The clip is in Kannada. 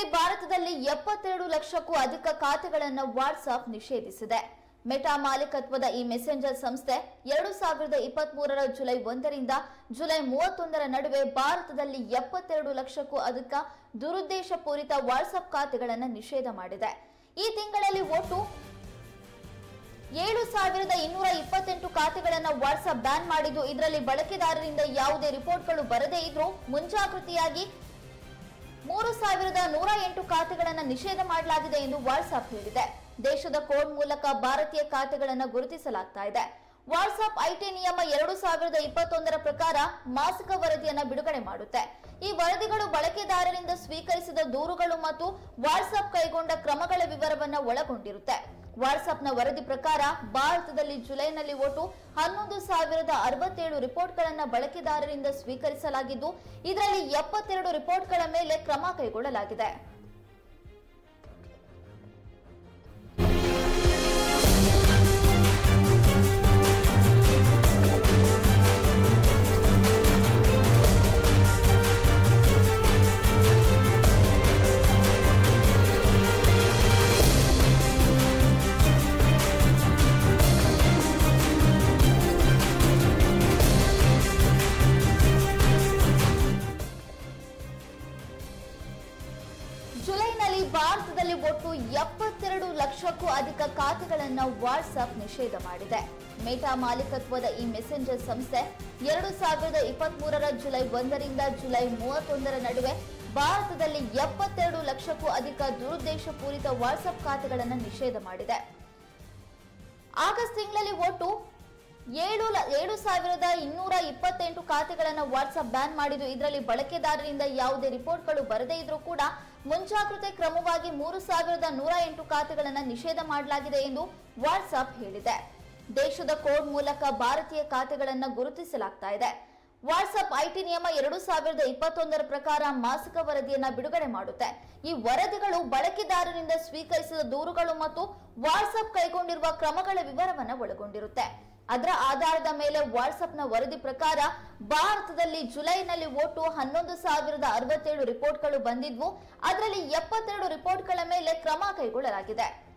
ಭಾರತದಲ್ಲಿ ಎಪ್ಪತ್ತೆರಡು ಲಕ್ಷಕ್ಕೂ ಅಧಿಕ ಖಾತೆಗಳನ್ನು ವಾಟ್ಸ್ಆಪ್ ನಿಷೇಧಿಸಿದೆ ಮೆಟಾ ಮಾಲೀಕತ್ವದ ಈ ಮೆಸೆಂಜರ್ ಸಂಸ್ಥೆ ಎರಡು ಸಾವಿರದ ಇಪ್ಪತ್ತ್ ಮೂರರ ಜುಲೈ ಒಂದರಿಂದ ಜುಲೈ ಮೂವತ್ತೊಂದರ ನಡುವೆ ಭಾರತದಲ್ಲಿ ಎಪ್ಪತ್ತೆರಡು ಲಕ್ಷಕ್ಕೂ ಅಧಿಕ ದುರುದ್ದೇಶಪೂರಿತ ವಾಟ್ಸ್ಆಪ್ ಖಾತೆಗಳನ್ನು ನಿಷೇಧ ಮಾಡಿದೆ ಈ ತಿಂಗಳಲ್ಲಿ ಒಟ್ಟು ಏಳು ಸಾವಿರದ ಇನ್ನೂರ ಇಪ್ಪತ್ತೆಂಟು ಖಾತೆಗಳನ್ನು ವಾಟ್ಸ್ಆಪ್ ಬ್ಯಾನ್ ಮಾಡಿದ್ದು ಇದರಲ್ಲಿ ಬಳಕೆದಾರರಿಂದ ಯಾವುದೇ ರಿಪೋರ್ಟ್ಗಳು ಬರದೇ ಇದ್ರೂ ಮುಂಜಾಗೃತಿಯಾಗಿ ಮೂರು ಸಾವಿರದ ನೂರ ಎಂಟು ಖಾತೆಗಳನ್ನು ನಿಷೇಧ ಮಾಡಲಾಗಿದೆ ಎಂದು ವಾಟ್ಸ್ಆಪ್ ಹೇಳಿದೆ ದೇಶದ ಕೋಡ್ ಮೂಲಕ ಭಾರತೀಯ ಖಾತೆಗಳನ್ನು ಗುರುತಿಸಲಾಗ್ತಾ ಇದೆ ವಾಟ್ಸ್ಆಪ್ ಐಟಿ ನಿಯಮ ಎರಡು ಸಾವಿರದ ಇಪ್ಪತ್ತೊಂದರ ಪ್ರಕಾರ ಮಾಸಿಕ ವರದಿಯನ್ನ ಬಿಡುಗಡೆ ಮಾಡುತ್ತೆ ಈ ವರದಿಗಳು ಬಳಕೆದಾರರಿಂದ ಸ್ವೀಕರಿಸಿದ ದೂರುಗಳು ಮತ್ತು ವಾಟ್ಸ್ಆಪ್ ಕೈಗೊಂಡ ಕ್ರಮಗಳ ವಿವರವನ್ನ ಒಳಗೊಂಡಿರುತ್ತೆ ವಾಟ್ಸ್ಆಪ್ನ ವರದಿ ಪ್ರಕಾರ ಭಾರತದಲ್ಲಿ ಜುಲೈನಲ್ಲಿ ಒಟ್ಟು ಹನ್ನೊಂದು ಸಾವಿರದ ಅರವತ್ತೇಳು ರಿಪೋರ್ಟ್ಗಳನ್ನು ಬಳಕೆದಾರರಿಂದ ಸ್ವೀಕರಿಸಲಾಗಿದ್ದು ಇದರಲ್ಲಿ ಎಪ್ಪತ್ತೆರಡು ರಿಪೋರ್ಟ್ಗಳ ಮೇಲೆ ಕ್ರಮ ಕೈಗೊಳ್ಳಲಾಗಿದೆ ಜುಲೈನಲ್ಲಿ ಭಾರತದಲ್ಲಿ ಒಟ್ಟು ಎಪ್ಪತ್ತೆರಡು ಲಕ್ಷಕ್ಕೂ ಅಧಿಕ ಖಾತೆಗಳನ್ನು ವಾಟ್ಸ್ಆಪ್ ನಿಷೇಧ ಮಾಡಿದೆ ಮೇಟಾ ಮಾಲೀಕತ್ವದ ಈ ಮೆಸೆಂಜರ್ ಸಂಸ್ಥೆ ಎರಡು ಸಾವಿರದ ಇಪ್ಪತ್ತ್ ಮೂರರ ಜುಲೈ ಒಂದರಿಂದ ಜುಲೈ ಮೂವತ್ತೊಂದರ ನಡುವೆ ಭಾರತದಲ್ಲಿ ಎಪ್ಪತ್ತೆರಡು ಲಕ್ಷಕ್ಕೂ ಅಧಿಕ ದುರುದ್ದೇಶಪೂರಿತ ವಾಟ್ಸ್ಆಪ್ ಖಾತೆಗಳನ್ನು ನಿಷೇಧ ಮಾಡಿದೆ ಆಗಸ್ಟ್ ತಿಂಗಳಲ್ಲಿ ಒಟ್ಟು ಏಳು ಲ- ಏಳು ಸಾವಿರದ ಇನ್ನೂರ ಇಪ್ಪತ್ತೆಂಟು ಖಾತೆಗಳನ್ನು ವಾಟ್ಸ್ಆಪ್ ಬ್ಯಾನ್ ಮಾಡಿದ್ದು ಇದರಲ್ಲಿ ಬಳಕೆದಾರರಿಂದ ಯಾವುದೇ ರಿಪೋರ್ಟ್ಗಳು ಬರದೇ ಇದ್ರೂ ಕೂಡ ಮುಂಜಾಗ್ರತೆ ಕ್ರಮವಾಗಿ ಮೂರು ಸಾವಿರದ ನೂರ ಎಂಟು ಖಾತೆಗಳನ್ನು ನಿಷೇಧ ಮಾಡಲಾಗಿದೆ ಎಂದು ವಾಟ್ಸ್ಆಪ್ ಹೇಳಿದೆ ದೇಶದ ಕೋಡ್ ಮೂಲಕ ಭಾರತೀಯ ಖಾತೆಗಳನ್ನು ಗುರುತಿಸಲಾಗ್ತಾ ಇದೆ ವಾಟ್ಸ್ಆಪ್ ಐಟಿ ನಿಯಮ ಎರಡು ಸಾವಿರದ ಇಪ್ಪತ್ತೊಂದರ ಪ್ರಕಾರ ಮಾಸಿಕ ವರದಿಯನ್ನ ಬಿಡುಗಡೆ ಮಾಡುತ್ತೆ ಈ ವರದಿಗಳು ಬಳಕೆದಾರರಿಂದ ಸ್ವೀಕರಿಸಿದ ದೂರುಗಳು ಮತ್ತು ವಾಟ್ಸ್ಆಪ್ ಕೈಗೊಂಡಿರುವ ಕ್ರಮಗಳ ವಿವರವನ್ನ ಒಳಗೊಂಡಿರುತ್ತೆ ಅದರ ಆಧಾರದ ಮೇಲೆ ವಾಟ್ಸ್ಆಪ್ನ ವರದಿ ಪ್ರಕಾರ ಭಾರತದಲ್ಲಿ ಜುಲೈನಲ್ಲಿ ಒಟ್ಟು ಹನ್ನೊಂದು ಸಾವಿರದ ಅರವತ್ತೇಳು ರಿಪೋರ್ಟ್ಗಳು ಬಂದಿದ್ವು ಅದರಲ್ಲಿ ಎಪ್ಪತ್ತೆರಡು ರಿಪೋರ್ಟ್ಗಳ ಮೇಲೆ ಕ್ರಮ ಕೈಗೊಳ್ಳಲಾಗಿದೆ